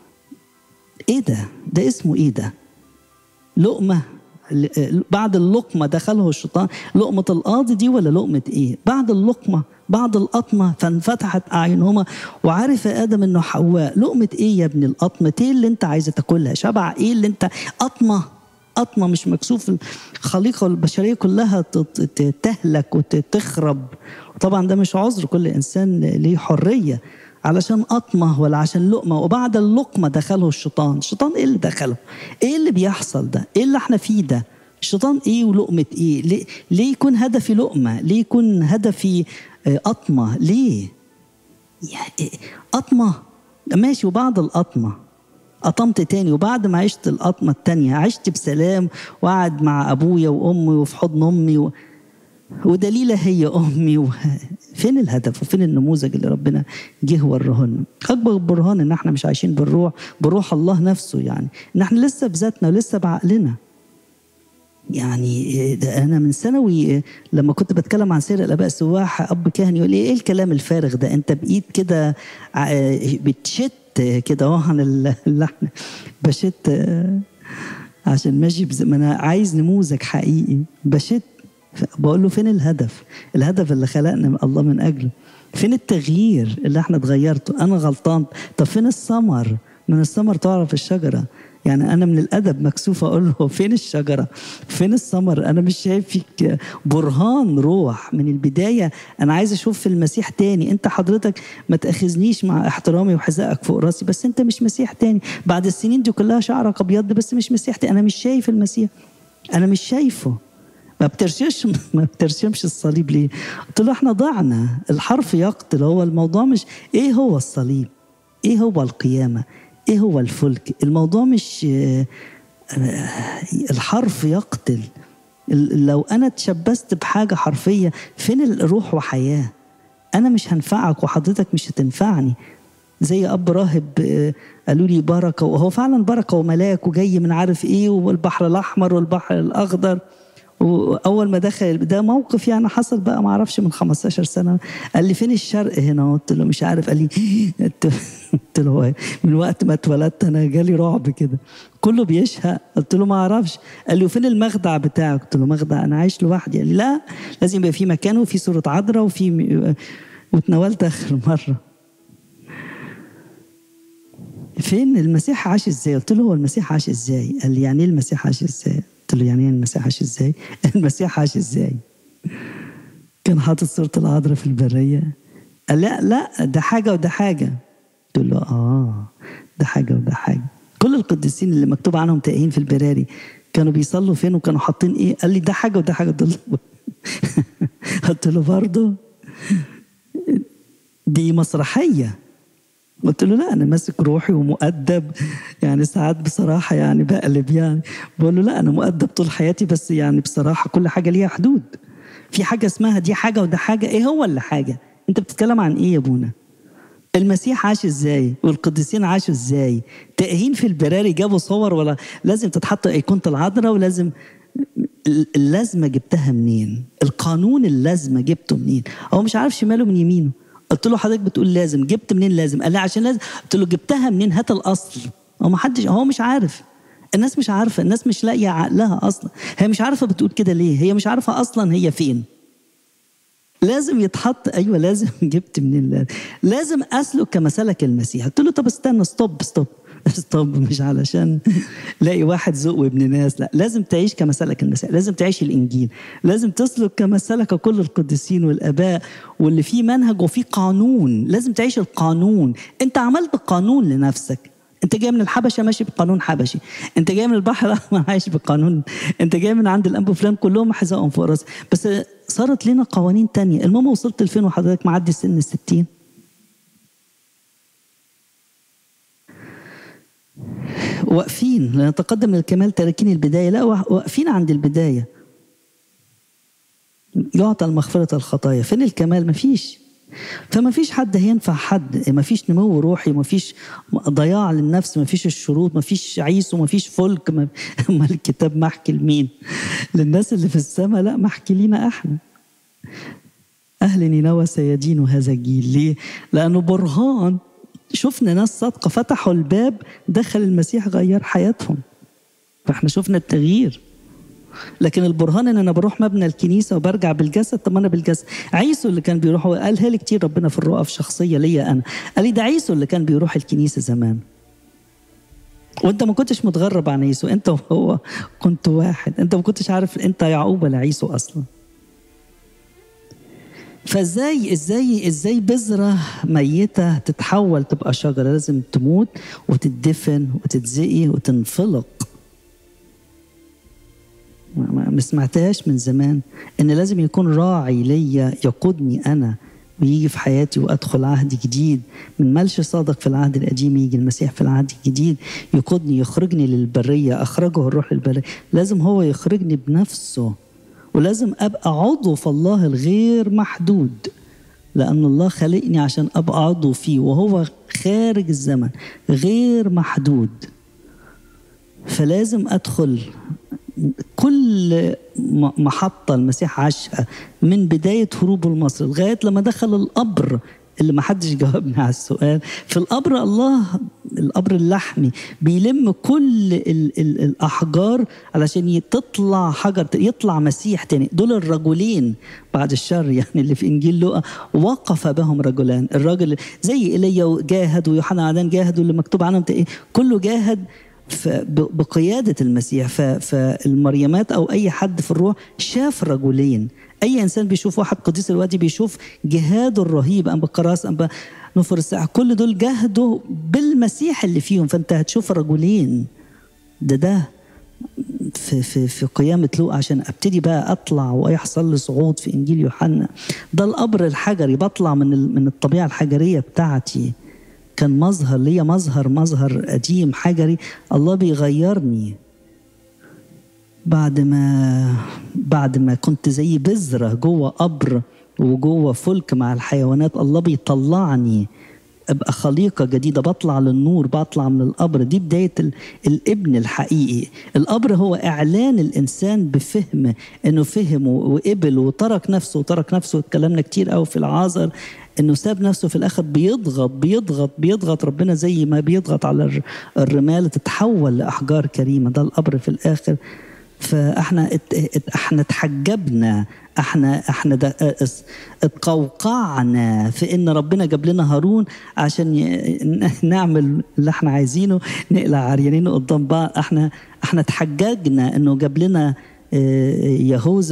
ايه ده ده اسمه ايه ده لقمة بعد اللقمة دخله الشيطان لقمة القاضي دي ولا لقمة ايه بعد اللقمة بعد القطمة فانفتحت أعينهما وعرف آدم إنه حواء لقمة إيه يا ابن القطمة إيه اللي أنت عايزة تاكلها شبع إيه اللي أنت قطمة قطمة مش مكسوف الخليقة البشرية كلها تهلك وتخرب طبعا ده مش عذر كل إنسان ليه حرية علشان قطمة ولا عشان لقمة وبعد اللقمة دخله الشيطان الشيطان ايه اللي دخله ايه اللي بيحصل ده ايه اللي احنا فيه ده الشيطان ايه ولقمة ايه ليه, ليه يكون هدفي لقمة ليه يكون هدفي قطمة ليه يعني قطمة ماشي وبعد القطمة قطمت تاني وبعد ما عشت القطمة التانية عشت بسلام وقعد مع أبويا وأمي وفي حضن أمي و... ودليلة هي أمي و... فين الهدف وفين النموذج اللي ربنا جه وراهن أكبر برهان إن احنا مش عايشين بالروح بروح الله نفسه يعني إن احنا لسه بذاتنا ولسه بعقلنا يعني ده انا من ثانوي لما كنت بتكلم عن سير الاباء السواح اب كاهن يقول لي ايه الكلام الفارغ ده انت بايد كده بتشت كده اهو عن اللحن بشت عشان ماشي بز... ما انا عايز نموذج حقيقي بشت بقول له فين الهدف الهدف اللي خلقنا الله من اجله فين التغيير اللي احنا اتغيرته انا غلطان طب فين الثمر من الثمر تعرف الشجره يعني انا من الادب مكسوف اقول له فين الشجره فين الثمر انا مش شايف فيك برهان روح من البدايه انا عايز اشوف في المسيح تاني انت حضرتك ما تاخذنيش مع احترامي وحذائك فوق راسي بس انت مش مسيح تاني بعد السنين دي كلها شعرك ابيض بس مش مسيح تاني انا مش شايف المسيح انا مش شايفه ما بترسمش ما بترسمش الصليب ليه؟ قلت له احنا ضعنا الحرف يقتل هو الموضوع مش ايه هو الصليب؟ ايه هو القيامه؟ ايه هو الفلك الموضوع مش الحرف يقتل لو انا تشبثت بحاجه حرفيه فين الروح وحياه انا مش هنفعك وحضرتك مش هتنفعني زي اب راهب قالوا لي بركه وهو فعلا بركه وملاك وجاي من عارف ايه والبحر الاحمر والبحر الاخضر واول ما دخل ده موقف يعني حصل بقى ما اعرفش من 15 سنه قال لي فين الشرق هنا قلت له مش عارف قال لي قلت له من وقت ما اتولدت انا جالي رعب كده كله بيشهق قلت له ما اعرفش قال لي وفين المخدع بتاعك قلت له مخدع انا عايش لوحدي قال لي لا لازم يبقى في مكان وفي صوره عذراء وفي واتناولت اخر مره فين المسيح عاش ازاي قلت له هو المسيح عاش ازاي قال لي يعني ايه المسيح عاش ازاي قلت له يعني ايه المسيح عاش ازاي؟ المسيح عاش ازاي؟ كان حاطط صورة العذراء في البرية قال لا لا ده حاجه وده حاجه قلت له اه ده حاجه وده حاجه كل القديسين اللي مكتوب عنهم تائهين في البراري كانوا بيصلوا فين وكانوا حاطين ايه قال لي ده حاجه وده حاجه قلت له قلت له برضه دي مسرحيه قلت له لا انا ماسك روحي ومؤدب يعني ساعات بصراحه يعني بقلب يعني بقول له لا انا مؤدب طول حياتي بس يعني بصراحه كل حاجه ليها حدود في حاجه اسمها دي حاجه وده حاجه ايه هو اللي حاجه انت بتتكلم عن ايه يا ابونا المسيح عاش ازاي والقديسين عاشوا ازاي تائهين في البراري جابوا صور ولا لازم تتحط ايقونه العذراء ولازم اللازمه جبتها منين القانون اللازمه جبته منين هو مش عارف شماله من يمينه قلت له حضرتك بتقول لازم جبت منين لازم قال لي عشان لازم قلت له جبتها منين هات الاصل هو ما حدش هو مش عارف الناس مش عارفه الناس مش لاقيه عقلها اصلا هي مش عارفه بتقول كده ليه هي مش عارفه اصلا هي فين لازم يتحط ايوه لازم جبت منين لازم, لازم اسلك كما سلك المسيح قلت له طب استنى ستوب ستوب ستوب مش علشان لاقي واحد ذوق وابن ناس لا لازم تعيش كما سلك المسيح لازم تعيش الانجيل لازم تسلك كما سلك كل القديسين والاباء واللي فيه منهج وفيه قانون لازم تعيش القانون انت عملت قانون لنفسك انت جاي من الحبشه ماشي بقانون حبشي انت جاي من البحر الاحمر عايش بقانون انت جاي من عند الانبو فلان كلهم حذائهم فوق راسك بس صارت لنا قوانين تانية المهم وصلت لفين وحضرتك معدي سن الستين واقفين لنتقدم للكمال تاركين البدايه لا واقفين عند البدايه يعطى المغفرة الخطايا فين الكمال مفيش فما فيش حد هينفع حد ما فيش نمو روحي ما فيش ضياع للنفس ما فيش الشروط ما فيش عيسو ما فيش فلك ما الكتاب محكي لمين للناس اللي في السماء لا محكي لينا احنا أهل نينوى سيدينوا هذا الجيل ليه؟ لأنه برهان شفنا ناس صادقة فتحوا الباب دخل المسيح غير حياتهم فاحنا شفنا التغيير لكن البرهان ان انا بروح مبنى الكنيسه وبرجع بالجسد طب انا بالجسد عيسو اللي كان بيروح قالها لي كتير ربنا في الرؤى في شخصيه ليا انا قال لي ده عيسو اللي كان بيروح الكنيسه زمان وانت ما كنتش متغرب عن عيسو انت وهو كنت واحد انت ما كنتش عارف انت يعقوب ولا عيسو اصلا فازاي ازاي ازاي بذره ميته تتحول تبقى شجره لازم تموت وتدفن وتتزقي وتنفلق ما سمعتهاش من زمان ان لازم يكون راعي ليا يقودني انا ويجي في حياتي وادخل عهد جديد من ملش صادق في العهد القديم يجي المسيح في العهد الجديد يقودني يخرجني للبريه اخرجه الروح للبريه لازم هو يخرجني بنفسه ولازم ابقى عضو في الله الغير محدود لان الله خلقني عشان ابقى عضو فيه وهو خارج الزمن غير محدود فلازم ادخل كل محطة المسيح عاشها من بداية هروبه لمصر لغاية لما دخل القبر اللي ما حدش جاوبني على السؤال في القبر الله القبر اللحمي بيلم كل ال ال الأحجار علشان تطلع حجر يطلع مسيح تاني دول الرجلين بعد الشر يعني اللي في إنجيل لوقا وقف بهم رجلان الراجل زي إيليا جاهد ويوحنا عدان جاهد واللي مكتوب عنهم كله جاهد بقيادة المسيح فالمريمات أو أي حد في الروح شاف رجلين أي إنسان بيشوف واحد قديس الوادي بيشوف جهاده الرهيب أم بقراص أم بنفر الساعة كل دول جاهدوا بالمسيح اللي فيهم فأنت هتشوف رجلين ده ده في في في قيامة لوقا عشان ابتدي بقى اطلع ويحصل لي صعود في انجيل يوحنا ده القبر الحجري بطلع من من الطبيعه الحجريه بتاعتي كان مظهر ليا مظهر مظهر قديم حجري الله بيغيرني بعد ما بعد ما كنت زي بذرة جوه قبر وجوه فلك مع الحيوانات الله بيطلعني ابقى خليقه جديده بطلع للنور بطلع من القبر دي بدايه الابن الحقيقي القبر هو اعلان الانسان بفهم انه فهم وقبل وترك نفسه وترك نفسه اتكلمنا كتير قوي في العازر انه ساب نفسه في الاخر بيضغط بيضغط بيضغط ربنا زي ما بيضغط على الرمال تتحول لاحجار كريمه ده القبر في الاخر فاحنا احنا اتحجبنا احنا احنا اتقوقعنا في ان ربنا جاب لنا هارون عشان نعمل اللي احنا عايزينه نقلع عريانين قدام بعض احنا احنا اتحججنا انه جاب لنا يهوذا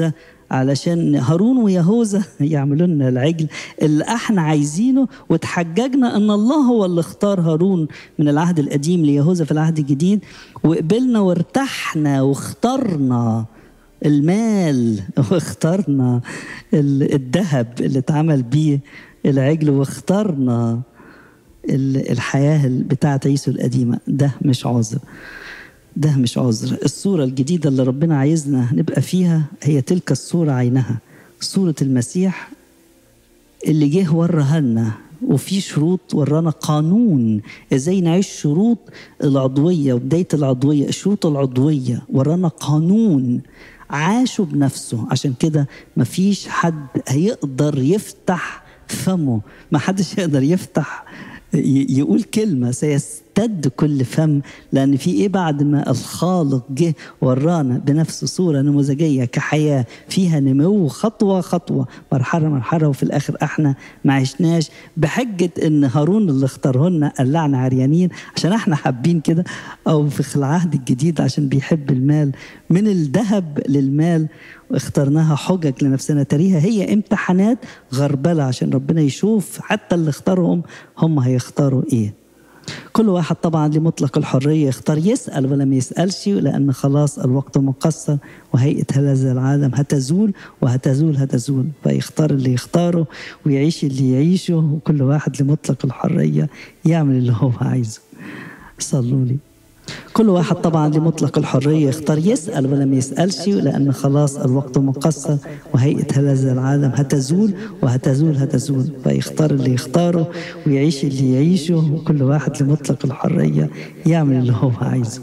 علشان هارون ويهوذا يعملوا لنا العجل اللي احنا عايزينه وتحججنا ان الله هو اللي اختار هارون من العهد القديم ليهوذا في العهد الجديد وقبلنا وارتحنا واخترنا المال واخترنا الذهب اللي اتعمل بيه العجل واخترنا الحياة بتاعة عيسو القديمة ده مش عذر ده مش عذر الصورة الجديدة اللي ربنا عايزنا نبقى فيها هي تلك الصورة عينها صورة المسيح اللي جه وراها لنا وفي شروط ورانا قانون ازاي نعيش شروط العضوية وبداية العضوية الشروط العضوية ورانا قانون عاشوا بنفسه عشان كده مفيش حد هيقدر يفتح فمه ما حدش يقدر يفتح يقول كلمة سيستد كل فم لأن في إيه بعد ما الخالق جه ورانا بنفس صورة نموذجية كحياة فيها نمو خطوة خطوة مرحلة مرحلة وفي الآخر إحنا ما عشناش بحجة إن هارون اللي اختاره لنا قلعنا عريانين عشان إحنا حابين كده أو في العهد الجديد عشان بيحب المال من الذهب للمال واخترناها حجج لنفسنا تريها هي امتحانات غربلة عشان ربنا يشوف حتى اللي اختارهم هم هيختاروا ايه كل واحد طبعا لمطلق الحرية يختار يسأل ولا ما يسألش لأن خلاص الوقت مقصر وهيئة هذا العالم هتزول وهتزول هتزول فيختار اللي يختاره ويعيش اللي يعيشه وكل واحد لمطلق الحرية يعمل اللي هو عايزه صلوا لي كل واحد طبعا لمطلق الحرية يختار يسأل ولا ما يسألش لأن خلاص الوقت مقصر وهيئة هذا العالم هتزول وهتزول هتزول فيختار اللي يختاره ويعيش اللي يعيشه وكل واحد لمطلق الحرية يعمل اللي هو عايزه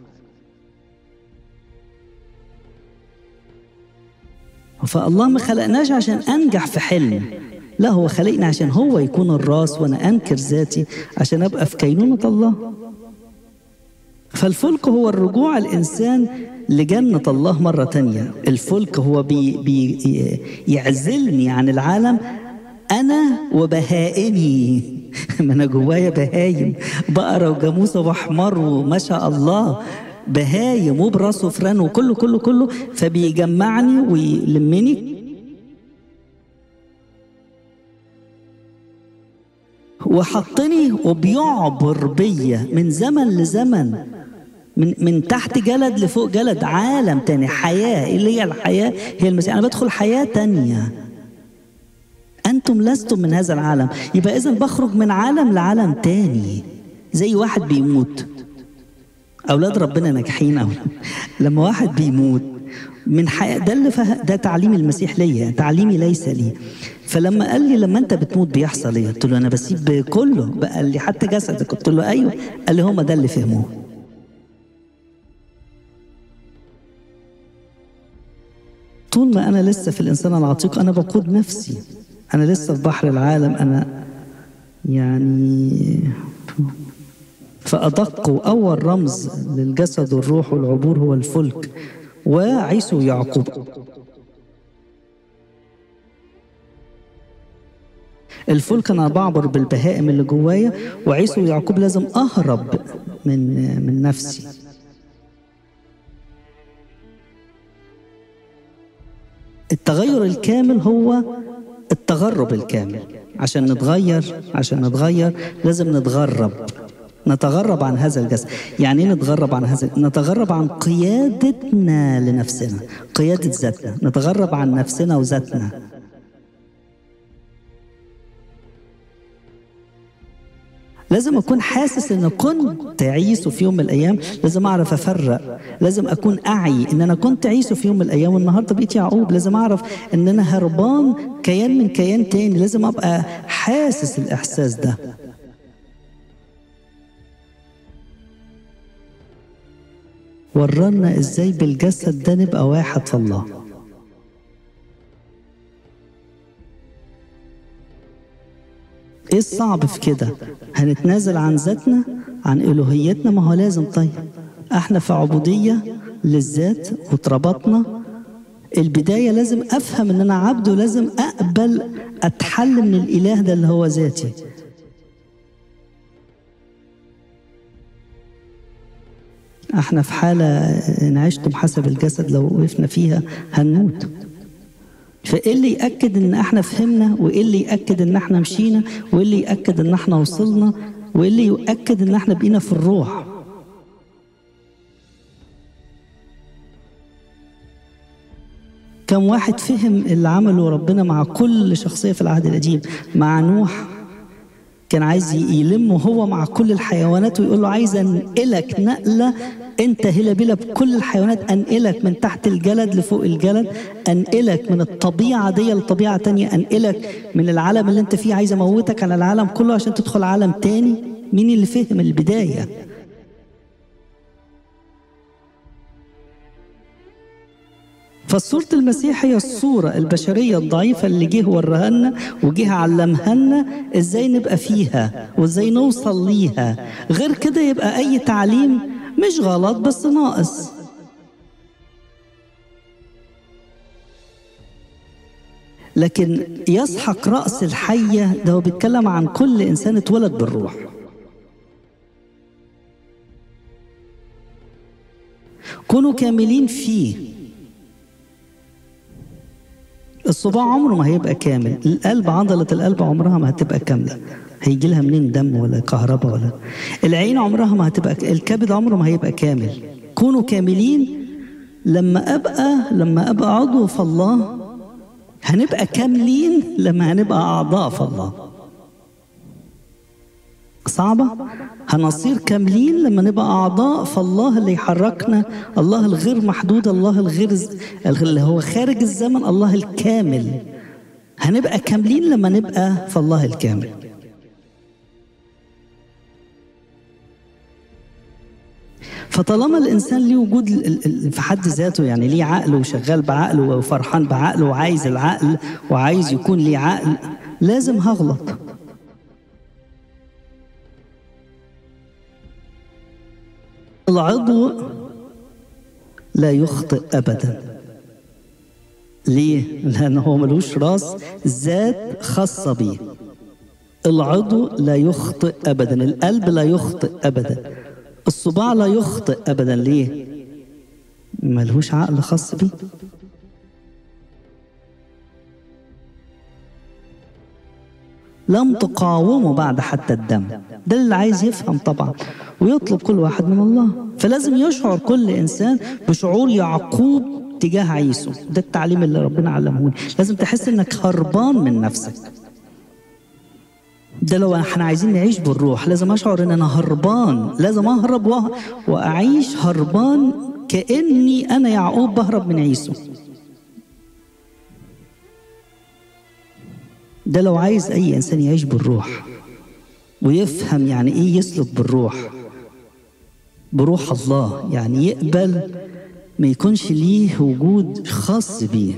فالله ما خلقناش عشان أنجح في حلم لا هو خلقني عشان هو يكون الراس وأنا أنكر ذاتي عشان أبقى في كينونة الله فالفلك هو الرجوع الإنسان لجنة الله مرة تانية الفلك هو بي بي يعزلني عن العالم أنا وبهائمي ما أنا جوايا بهايم بقرة وجاموسة وحمار وما شاء الله بهايم وبراس وفران وكله كله كله فبيجمعني ويلمني وحطني وبيعبر بيا من زمن لزمن من من تحت جلد لفوق جلد عالم تاني حياة اللي هي الحياة هي المسيح أنا بدخل حياة تانية أنتم لستم من هذا العالم يبقى إذا بخرج من عالم لعالم تاني زي واحد بيموت أولاد ربنا ناجحين أو لما واحد بيموت من حياة ده اللي فه... ده تعليم المسيح ليا تعليمي ليس لي فلما قال لي لما انت بتموت بيحصل ايه قلت له انا بسيب كله قال لي حتى جسدك قلت له ايوه قال لي هما ده اللي فهموه طول ما انا لسه في الانسان العتيق انا بقود نفسي انا لسه في بحر العالم انا يعني فأدق وأول رمز للجسد والروح والعبور هو الفلك وعيسو ويعقوب الفلك انا بعبر بالبهائم اللي جوايا وعيسو ويعقوب لازم اهرب من من نفسي التغير الكامل هو التغرب الكامل عشان نتغير عشان نتغير لازم نتغرب نتغرب عن هذا الجسد يعني ايه نتغرب عن هذا نتغرب عن قيادتنا لنفسنا قيادة ذاتنا نتغرب عن نفسنا وذاتنا لازم اكون حاسس ان كنت عيسو في يوم من الايام لازم اعرف افرق لازم اكون اعي ان انا كنت عيسو في يوم من الايام والنهارده بقيت يعقوب لازم اعرف ان انا هربان كيان من كيان تاني لازم ابقى حاسس الاحساس ده ورانا ازاي بالجسد ده نبقى واحد في الله ايه الصعب في كده هنتنازل عن ذاتنا عن الوهيتنا ما هو لازم طيب احنا في عبوديه للذات واتربطنا البدايه لازم افهم ان انا عبد ولازم اقبل اتحل من الاله ده اللي هو ذاتي احنا في حاله ان عشتم حسب الجسد لو وقفنا فيها هنموت فايه اللي ياكد ان احنا فهمنا وايه اللي ياكد ان احنا مشينا وايه اللي ياكد ان احنا وصلنا وايه اللي يؤكد ان احنا بقينا في الروح كم واحد فهم اللي عمله ربنا مع كل شخصية في العهد القديم مع نوح كان عايز يلمه هو مع كل الحيوانات ويقول له عايز انقلك نقلة انت هلا بلا بكل الحيوانات انقلك من تحت الجلد لفوق الجلد انقلك من الطبيعة دي لطبيعة تانية انقلك من العالم اللي انت فيه عايز اموتك على العالم كله عشان تدخل عالم تاني مين اللي فهم البداية فصورة المسيح هي الصورة البشرية الضعيفة اللي جه وراها لنا وجه علمها لنا ازاي نبقى فيها وازاي نوصل ليها غير كده يبقى أي تعليم مش غلط بس ناقص لكن يسحق رأس الحية ده هو بيتكلم عن كل إنسان اتولد بالروح كونوا كاملين فيه الصباع عمره ما هيبقى كامل القلب عضلة القلب عمرها ما هتبقى كاملة هيجي لها منين دم ولا كهرباء ولا العين عمرها ما هتبقى الكبد عمره ما هيبقى كامل كونوا كاملين لما أبقى لما أبقى عضو في الله هنبقى كاملين لما هنبقى أعضاء في الله صعبة هنصير كاملين لما نبقى أعضاء فالله اللي يحركنا الله الغير محدود الله الغير اللي هو خارج الزمن الله الكامل هنبقى كاملين لما نبقى في الله الكامل فطالما الانسان ليه وجود في حد ذاته يعني ليه عقل وشغال بعقله وفرحان بعقله وعايز العقل وعايز يكون ليه عقل لازم هغلط العضو لا يخطئ ابدا ليه لانه هو ملوش راس ذات خاصه بيه العضو لا يخطئ ابدا القلب لا يخطئ ابدا الصباع لا يخطئ ابدا ليه ملهوش عقل خاص بيه لم تقاوموا بعد حتى الدم ده اللي عايز يفهم طبعا ويطلب كل واحد من الله فلازم يشعر كل انسان بشعور يعقوب تجاه عيسو ده التعليم اللي ربنا علمهوني لازم تحس انك هربان من نفسك ده لو احنا عايزين نعيش بالروح لازم اشعر ان انا هربان لازم اهرب و... واعيش هربان كاني انا يعقوب بهرب من عيسو ده لو عايز اي انسان يعيش بالروح ويفهم يعني ايه يسلك بالروح بروح الله يعني يقبل ما يكونش ليه وجود خاص بيه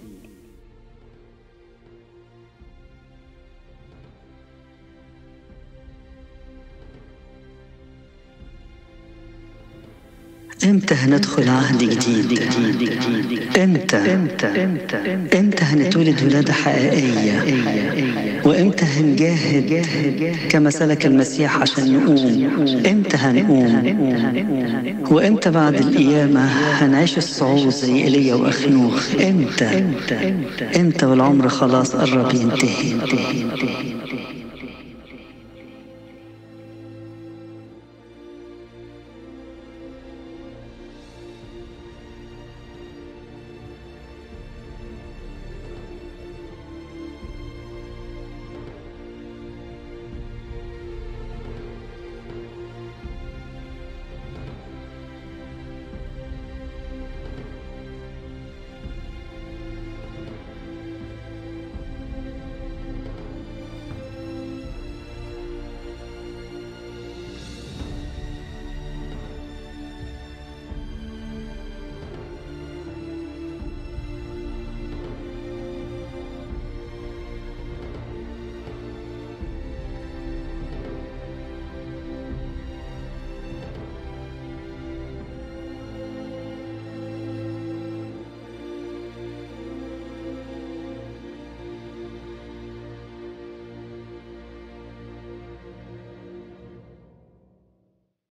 امتى هندخل عهد جديد امتى امتى هنتولد ولادة حقيقية وامتى هنجاهد كما سلك المسيح عشان نقوم امتى هنقوم وامتى بعد القيامة هنعيش الصعود زي ايليا واخنوخ امتى امتى والعمر خلاص قرب ينتهي